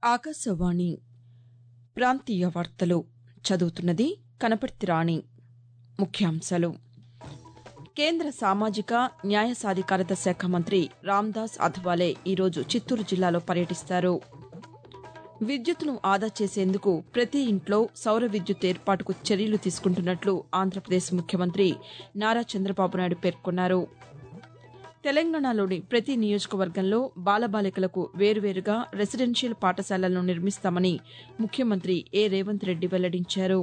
ఆకాశవాణి ప్రాంతీయ వార్తలు చదువుతున్నది కనపర్తి రాణి ముఖ్యాంశాలు కేంద్ర సామాజిక న్యాయ సాధికారత శాఖ మంత్రి రామ్దాస్ అథవాలే ఈరోజు చిత్తూరు జిల్లాలో పర్యటిస్తారు విద్యుత్తును ఆదా చేసేందుకు ప్రతి ఇంట్లో సౌర విద్యుత్ ఏర్పాటుకు చర్యలు తీసుకుంటున్నట్లు ఆంధ్రప్రదేశ్ ముఖ్యమంత్రి నారా చంద్రబాబు నాయుడు పేర్కొన్నారు తెలంగాణలోని ప్రతి నియోజకవర్గంలో బాలబాలికలకు వేర్వేరుగా రెసిడెన్షియల్ పాఠశాలలను నిర్మిస్తామని ముఖ్యమంత్రి ఏ రేవంత్ రెడ్డి వెల్లడించారు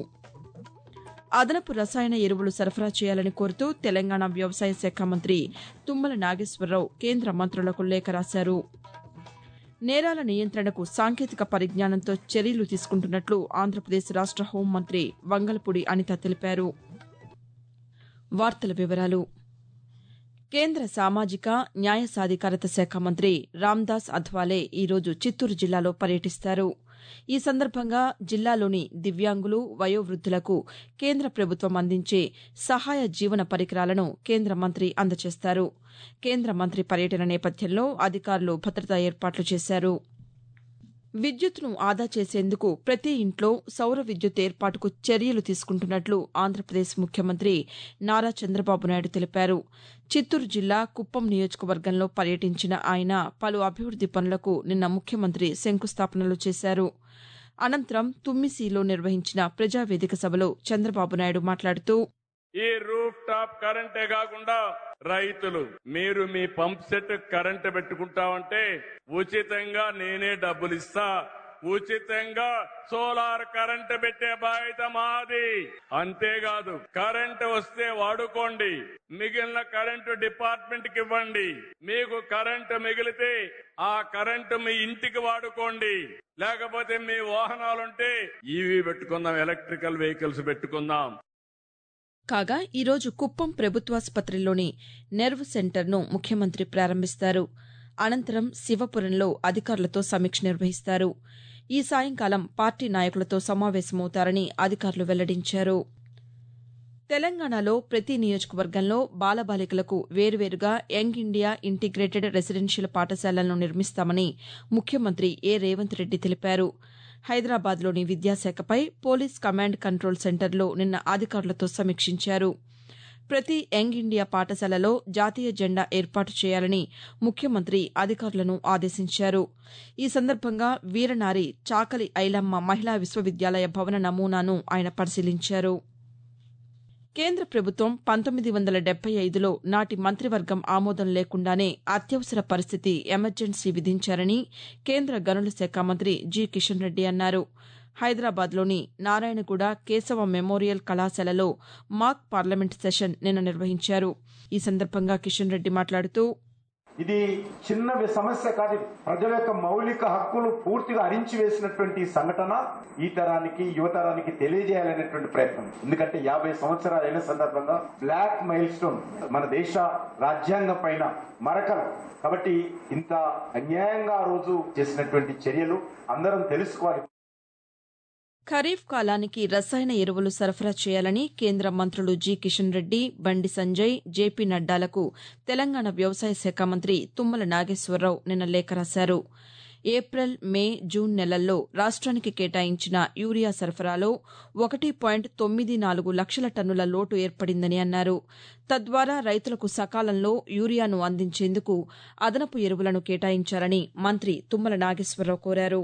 అదనపు రసాయన ఎరువులు సరఫరా చేయాలని కోరుతూ తెలంగాణ వ్యవసాయ శాఖ మంత్రి తుమ్మల నాగేశ్వరరావు కేంద్ర మంత్రులకు లేఖ రాశారు నేరాల నియంత్రణకు సాంకేతిక పరిజ్ఞానంతో చర్యలు తీసుకుంటున్నట్లు ఆంధ్రప్రదేశ్ రాష్ట హోంమంత్రి వంగలపూడి అనిత తెలిపారు వార్తల వివరాలు కేంద్ర సామాజిక న్యాయ సాధికారత శాఖ మంత్రి రామ్దాస్ అథ్వాలే ఈరోజు చిత్తూరు జిల్లాలో పర్యటిస్తారు ఈ సందర్భంగా జిల్లాలోని దివ్యాంగులు వయోవృద్దులకు కేంద్ర ప్రభుత్వం అందించే సహాయ జీవన పరికరాలను కేంద్ర మంత్రి అందజేస్తారు కేంద్ర మంత్రి పర్యటన నేపథ్యంలో అధికారులు భద్రతా ఏర్పాట్లు చేశారు విద్యుత్తును ఆదా చేసేందుకు ప్రతి ఇంట్లో సౌర విద్యుత్ ఏర్పాటుకు చర్యలు తీసుకుంటున్నట్లు ఆంధ్రప్రదేశ్ ముఖ్యమంత్రి నారా చంద్రబాబు నాయుడు తెలిపారు చిత్తూరు జిల్లా కుప్పం నియోజకవర్గంలో పర్యటించిన ఆయన పలు అభివృద్ది పనులకు నిన్న ముఖ్యమంత్రి శంకుస్థాపనలు చేశారు అనంతరం తుమ్మిసిలో నిర్వహించిన ప్రజావేదిక సభలో చంద్రబాబు నాయుడు మాట్లాడుతూ ఈ రూఫ్ టాప్ కరెంటే కాకుండా రైతులు మీరు మీ పంప్ సెట్ కరెంట్ పెట్టుకుంటామంటే ఉచితంగా నేనే డబ్బులు ఇస్తా ఉచితంగా సోలార్ కరెంట్ పెట్టే బాధ్యత మాది అంతేకాదు కరెంట్ వస్తే వాడుకోండి మిగిలిన కరెంటు డిపార్ట్మెంట్ కి ఇవ్వండి మీకు కరెంటు మిగిలితే ఆ కరెంటు మీ ఇంటికి వాడుకోండి లేకపోతే మీ వాహనాలుంటే ఈవీ పెట్టుకుందాం ఎలక్ట్రికల్ వెహికల్స్ పెట్టుకుందాం కాగా ఈరోజు కుప్పం ప్రభుత్వాసుపత్రిలోని నెర్వ్ సెంటర్ను ముఖ్యమంత్రి ప్రారంభిస్తారు అనంతరం శివపురంలో అధికారులతో సమీక్ష నిర్వహిస్తారు ఈ సాయంకాలం పార్టీ నాయకులతో సమావేశమవుతారని అధికారులు వెల్లడించారు తెలంగాణలో ప్రతి నియోజకవర్గంలో బాలబాలికలకు వేర్వేరుగా యంగ్ ఇండియా ఇంటిగ్రేటెడ్ రెసిడెన్షియల్ పాఠశాలలను నిర్మిస్తామని ముఖ్యమంత్రి ఏ రేవంత్ రెడ్డి తెలిపారు హైదరాబాద్లోని విద్యాశాఖపై పోలీస్ కమాండ్ కంట్రోల్ సెంటర్లో నిన్న అధికారులతో సమీక్షించారు ప్రతి యంగ్ ఇండియా పాఠశాలలో జాతీయ జెండా ఏర్పాటు చేయాలని ముఖ్యమంత్రి అధికారులను ఆదేశించారు ఈ సందర్భంగా వీరనారి చాకలి ఐలమ్మ మహిళా విశ్వవిద్యాలయ భవన నమూనాను ఆయన పరిశీలించారు కేంద్ర ప్రభుత్వం పంతొమ్మిది వందల డెబ్బై ఐదులో నాటి మంత్రివర్గం ఆమోదం లేకుండానే అత్యవసర పరిస్థితి ఎమర్జెన్సీ విధించారని కేంద్ర గనుల శాఖ మంత్రి జి కిషన్ రెడ్డి అన్నారు హైదరాబాద్లోని నారాయణగూడ కేశవ మెమోరియల్ కళాశాలలో మాక్ పార్లమెంట్ సెషన్ నిన్న నిర్వహించారు ఈ సందర్భంగా కిషన్ రెడ్డి మాట్లాడుతూ ఇది చిన్న సమస్య కాదు ప్రజల యొక్క మౌలిక హక్కులు పూర్తిగా అరించి వేసినటువంటి సంఘటన ఈ తరానికి యువతరానికి తెలియజేయాలనేటువంటి ప్రయత్నం ఎందుకంటే యాభై సంవత్సరాలు అయిన సందర్భంగా బ్లాక్ మైల్ స్టోన్ మన దేశ రాజ్యాంగం పైన మరకలు కాబట్టి ఇంత అన్యాయంగా ఆ రోజు చేసినటువంటి చర్యలు అందరం తెలుసుకోవాలి ఖరీఫ్ కాలానికి రసాయన ఎరువులు సరఫరా చేయాలని కేంద్ర మంత్రులు జి కిషన్ రెడ్డి బండి సంజయ్ జేపీ నడ్డాలకు తెలంగాణ వ్యవసాయ శాఖ మంత్రి తుమ్మల నాగేశ్వరరావు నిన్న లేఖ రాశారు ఏప్రిల్ మే జూన్ నెలల్లో రాష్ట్రానికి కేటాయించిన యూరియా సరఫరాలో ఒకటి పాయింట్ తొమ్మిది నాలుగు లక్షల టన్నుల లోటు ఏర్పడిందని అన్నారు తద్వారా రైతులకు సకాలంలో యూరియాను అందించేందుకు అదనపు ఎరువులను కేటాయించాలని మంత్రి తుమ్మల నాగేశ్వరరావు కోరారు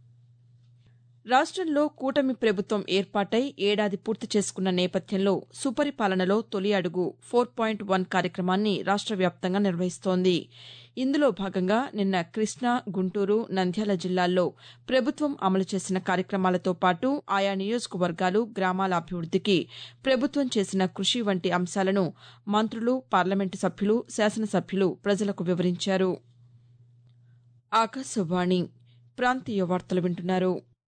రాష్టంలో కూటమి ప్రభుత్వం ఏర్పాటై ఏడాది పూర్తి చేసుకున్న నేపథ్యంలో సుపరిపాలనలో తొలి అడుగు ఫోర్ పాయింట్ వన్ కార్యక్రమాన్ని రాష్ట వ్యాప్తంగా నిర్వహిస్తోంది ఇందులో భాగంగా నిన్న కృష్ణా గుంటూరు నంద్యాల జిల్లాల్లో ప్రభుత్వం అమలు చేసిన కార్యక్రమాలతో పాటు ఆయా నియోజకవర్గాలు గ్రామాల అభివృద్దికి ప్రభుత్వం చేసిన కృషి వంటి అంశాలను మంత్రులు పార్లమెంటు సభ్యులు శాసనసభ్యులు ప్రజలకు వివరించారు ఆకాశవాణి ప్రాంతీయ వార్తలు వింటున్నారు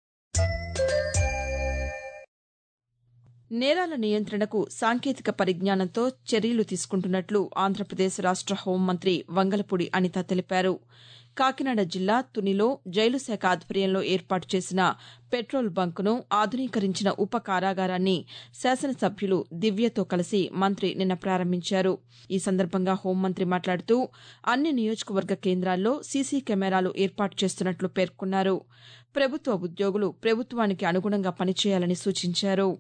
నేరాల నియంత్రణకు సాంకేతిక పరిజ్ఞానంతో చర్యలు తీసుకుంటున్నట్లు ఆంధ్రప్రదేశ్ రాష్ట హోంమంత్రి వంగలపూడి అనిత తెలిపారు కాకినాడ జిల్లా తునిలో జైలు శాఖ ఆధ్వర్యంలో ఏర్పాటు చేసిన పెట్రోల్ బంకును ఆధునీకరించిన ఉప కారాగారాన్ని శాసనసభ్యులు దివ్యతో కలిసి మంత్రి నిన్న ప్రారంభించారు ఈ సందర్భంగా హోంమంత్రి మాట్లాడుతూ అన్ని నియోజకవర్గ కేంద్రాల్లో సీసీ కెమెరాలు ఏర్పాటు చేస్తున్నట్లు పేర్కొన్నారు ప్రభుత్వ ఉద్యోగులు ప్రభుత్వానికి అనుగుణంగా పనిచేయాలని సూచించారు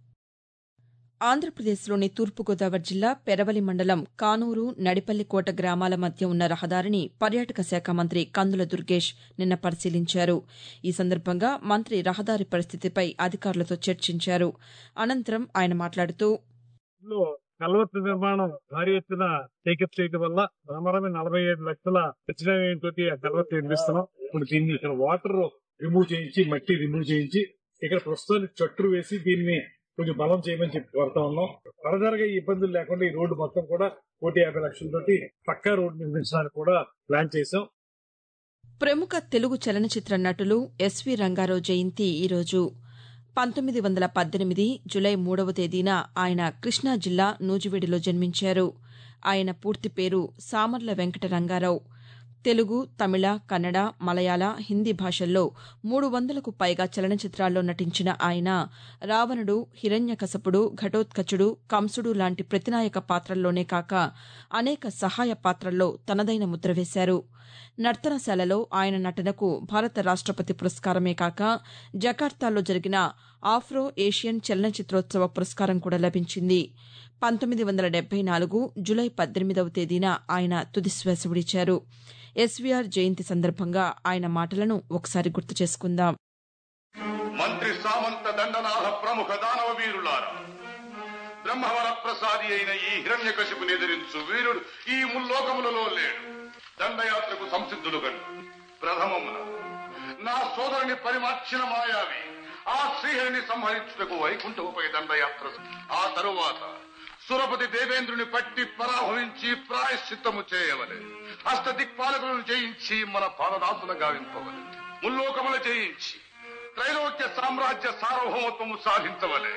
ఆంధ్రప్రదేశ్లోని తూర్పుగోదావరి జిల్లా పెరవలి మండలం కానూరు నడిపల్లికోట గ్రామాల మధ్య ఉన్న రహదారిని పర్యాటక శాఖ మంత్రి కందుల దుర్గేష్ నిన్న పరిశీలించారు ఈ సందర్భంగా మంత్రి రహదారి పరిస్థితిపై అధికారులతో చర్చించారు అనంతరం ఆయన మాట్లాడుతూ లో కల్వర్టు నిర్మాణం భారీ ఎత్తున టేకప్ చేయడం వల్ల ప్రమాణమే నలభై ఏడు లక్షల ఖచ్చితంగా ఆ కల్వర్టు నిర్మిస్తున్నాం ఇప్పుడు దీన్ని ఇక్కడ వాటర్ రిమూవ్ చేయించి మట్టి రిమూవ్ చేయించి ఇక్కడ ప్రస్తుతానికి చట్టు వేసి దీన్ని కొంచెం బలం చేయమని చెప్పి కోరుతా ఉన్నాం ఫర్దర్ గా ఈ ఇబ్బందులు లేకుండా ఈ రోడ్డు మొత్తం కూడా కోటి యాభై లక్షలతోటి పక్కా రోడ్డు నిర్మించడానికి కూడా ప్లాన్ చేశాం ప్రముఖ తెలుగు చలనచిత్ర నటులు ఎస్వి రంగారావు జయంతి ఈరోజు పంతొమ్మిది వందల పద్దెనిమిది జులై మూడవ తేదీన ఆయన కృష్ణా జిల్లా నూజివీడులో జన్మించారు ఆయన పూర్తి పేరు సామర్ల వెంకట రంగారావు తెలుగు తమిళ కన్నడ మలయాళ హిందీ భాషల్లో మూడు వందలకు పైగా చలనచిత్రాల్లో నటించిన ఆయన రావణుడు హిరణ్యకశపుడు ఘటోత్కచుడు కంసుడు లాంటి ప్రతినాయక పాత్రల్లోనే కాక అనేక సహాయ పాత్రల్లో తనదైన ముద్ర వేశారు నర్తనశాలలో ఆయన నటనకు భారత రాష్టపతి పురస్కారమే కాక జకార్తాలో జరిగిన ఆఫ్రో ఏషియన్ చలనచిత్రోత్సవ పురస్కారం కూడా లభించింది పంతొమ్మిది వందల డెబ్బై నాలుగు జులై పద్దెనిమిదవ తేదీన ఆయన తుదిశ్వాస విడిచారు ఎస్వీఆర్ జయంతి సందర్భంగా ఆయన మాటలను ఒకసారి గుర్తు చేసుకుందాం మంత్రి సామంత దండనాథ ప్రముఖ దానవ వీరులారా బ్రహ్మవర ప్రసాది అయిన ఈ హిరణ్యకశిపుని ఎదిరించు వీరుడు ఈ ముల్లోకములలో లేడు దండయాత్రకు సంసిద్ధులు కను ప్రథమమున నా సోదరుని పరిమార్చిన మాయావి ఆ శ్రీహరిని సంహరించుటకు వైకుంఠముపై దండయాత్ర ఆ తరువాత సురపతి దేవేంద్రుని పట్టి పరాభవించి ప్రాయశ్చిత్తము చేయవలే అష్ట దిక్పాలకులను జయించి మన పాదదాసుల గావింపవలే ముల్లోకముల జయించి త్రైలోక్య సామ్రాజ్య సార్వభౌమత్వము సాధించవలే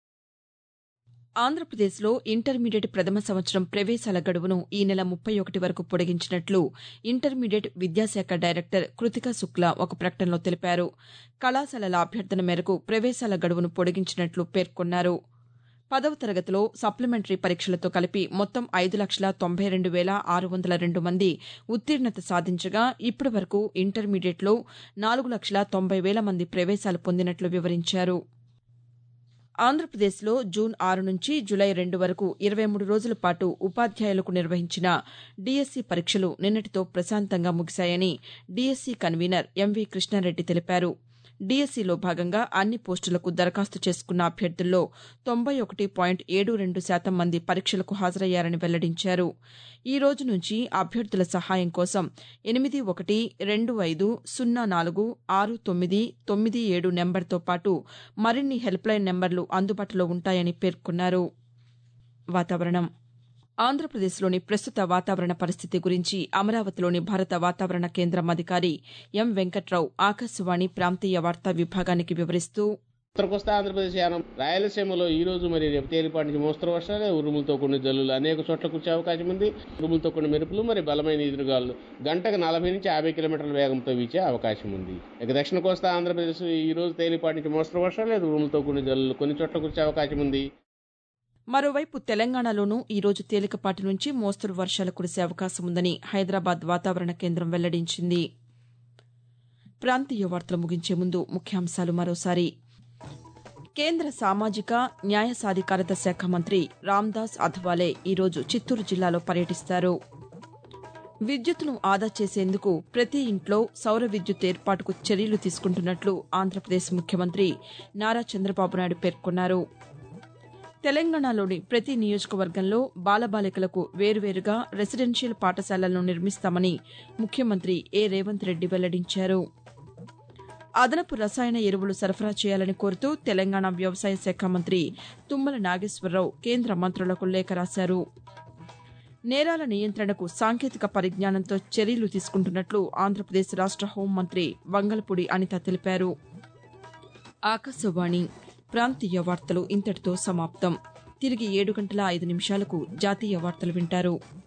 ఆంధ్రప్రదేశ్లో ఇంటర్మీడియట్ ప్రథమ సంవత్సరం ప్రవేశాల గడువును ఈ నెల ముప్పై ఒకటి వరకు పొడిగించినట్లు ఇంటర్మీడియట్ విద్యాశాఖ డైరెక్టర్ కృతికా శుక్లా ఒక ప్రకటనలో తెలిపారు కళాశాలల అభ్యర్థన మేరకు ప్రవేశాల గడువును పొడిగించినట్లు పేర్కొన్నారు పదవ తరగతిలో సప్లిమెంటరీ పరీక్షలతో కలిపి మొత్తం ఐదు లక్షల తొంభై రెండు వేల ఆరు వందల రెండు మంది ఉత్తీర్ణత సాధించగా ఇప్పటి వరకు ఇంటర్మీడియట్లో నాలుగు లక్షల తొంభై వేల మంది ప్రవేశాలు పొందినట్లు వివరించారు ఆంధ్రప్రదేశ్లో జూన్ ఆరు నుంచి జులై రెండు వరకు ఇరవై మూడు రోజుల పాటు ఉపాధ్యాయులకు నిర్వహించిన డీఎస్సీ పరీక్షలు నిన్నటితో ప్రశాంతంగా ముగిశాయని డీఎస్సీ కన్వీనర్ ఎంవీ కృష్ణారెడ్డి తెలిపారు డీఎస్సీలో భాగంగా అన్ని పోస్టులకు దరఖాస్తు చేసుకున్న అభ్యర్థుల్లో తొంభై ఒకటి పాయింట్ ఏడు రెండు శాతం మంది పరీక్షలకు హాజరయ్యారని వెల్లడించారు ఈ రోజు నుంచి అభ్యర్థుల సహాయం కోసం ఎనిమిది ఒకటి రెండు ఐదు సున్నా నాలుగు ఆరు తొమ్మిది తొమ్మిది ఏడు నెంబర్తో పాటు మరిన్ని హెల్ప్లైన్ నెంబర్లు అందుబాటులో ఉంటాయని పేర్కొన్నారు వాతావరణం ఆంధ్రప్రదేశ్లోని ప్రస్తుత వాతావరణ పరిస్థితి గురించి అమరావతిలోని భారత వాతావరణ కేంద్రం అధికారి ఎం వెంకట్రావు ఆకాశవాణి ప్రాంతీయ వార్తా విభాగానికి వివరిస్తూ ఉత్తర కోస్తా ఆంధ్రప్రదేశ్ యానం రాయలసీమలో ఈ రోజు మరి రేపు తేలిపాటి నుంచి మోస్తరు వర్షాలు ఉరుములతో కొన్ని జల్లులు అనేక చోట్ల కురిసే అవకాశం ఉంది ఉరుములతో కొన్ని మెరుపులు మరి బలమైన ఎదురుగాలు గంటకు నలభై నుంచి యాభై కిలోమీటర్ల వేగంతో వీచే అవకాశం ఉంది ఇక దక్షిణ కోస్తా ఆంధ్రప్రదేశ్ ఈ రోజు తేలిపాటి నుంచి మోస్తరు వర్షాలు లేదు ఉరుములతో కొన్ని జల్లులు కొన్ని చోట్ల కురిసే అవకాశం ఉంది మరోవైపు తెలంగాణలోనూ ఈ రోజు తేలికపాటి నుంచి మోస్తరు వర్షాలు కురిసే అవకాశం ఉందని హైదరాబాద్ వాతావరణ కేంద్రం వెల్లడించింది ప్రాంతీయ వార్తలు ముగించే ముందు ముఖ్యాంశాలు మరోసారి కేంద్ర సామాజిక న్యాయ సాధికారత శాఖ మంత్రి రామ్దాస్ అథవాలే ఈరోజు చిత్తూరు జిల్లాలో పర్యటిస్తారు విద్యుత్తును ఆదా చేసేందుకు ప్రతి ఇంట్లో సౌర విద్యుత్ ఏర్పాటుకు చర్యలు తీసుకుంటున్నట్లు ఆంధ్రప్రదేశ్ ముఖ్యమంత్రి నారా చంద్రబాబు నాయుడు పేర్కొన్నారు తెలంగాణలోని ప్రతి నియోజకవర్గంలో బాలబాలికలకు వేర్వేరుగా రెసిడెన్షియల్ పాఠశాలలను నిర్మిస్తామని ముఖ్యమంత్రి ఏ రేవంత్ రెడ్డి వెల్లడించారు అదనపు రసాయన ఎరువులు సరఫరా చేయాలని కోరుతూ తెలంగాణ వ్యవసాయ శాఖ మంత్రి తుమ్మల నాగేశ్వరరావు కేంద్ర మంత్రులకు లేఖ రాశారు నేరాల నియంత్రణకు సాంకేతిక పరిజ్ఞానంతో చర్యలు తీసుకుంటున్నట్లు ఆంధ్రప్రదేశ్ రాష్ట హోంమంత్రి వంగలపూడి అనిత తెలిపారు ఆకాశవాణి ప్రాంతీయ వార్తలు ఇంతటితో సమాప్తం తిరిగి ఏడు గంటల ఐదు నిమిషాలకు జాతీయ వార్తలు వింటారు